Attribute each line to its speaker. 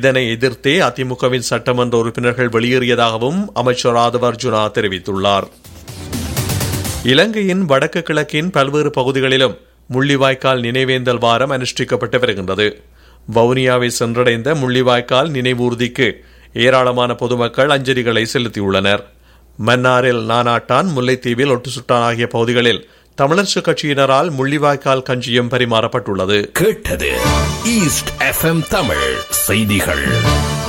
Speaker 1: இதனை எதிர்த்தே அதிமுகவின் சட்டமன்ற உறுப்பினர்கள் வெளியேறியதாகவும் அமைச்சர் ஆதவ அர்ஜுனா தெரிவித்துள்ளார் இலங்கையின் வடக்கு கிழக்கின் பல்வேறு பகுதிகளிலும் முள்ளிவாய்க்கால் நினைவேந்தல் வாரம் அனுஷ்டிக்கப்பட்டு வருகின்றது வவுனியாவை சென்றடைந்த முள்ளிவாய்க்கால் நினைவூர்திக்கு ஏராளமான பொதுமக்கள் அஞ்சலிகளை செலுத்தியுள்ளனர் மன்னாரில் நானாட்டான் முல்லைத்தீவில் ஒட்டுசுட்டான் ஆகிய பகுதிகளில் தமிழரசு கட்சியினரால் முள்ளிவாய்க்கால் கஞ்சியும் பரிமாறப்பட்டுள்ளது
Speaker 2: கேட்டது ஈஸ்ட் எஃப்எம் தமிழ் செய்திகள்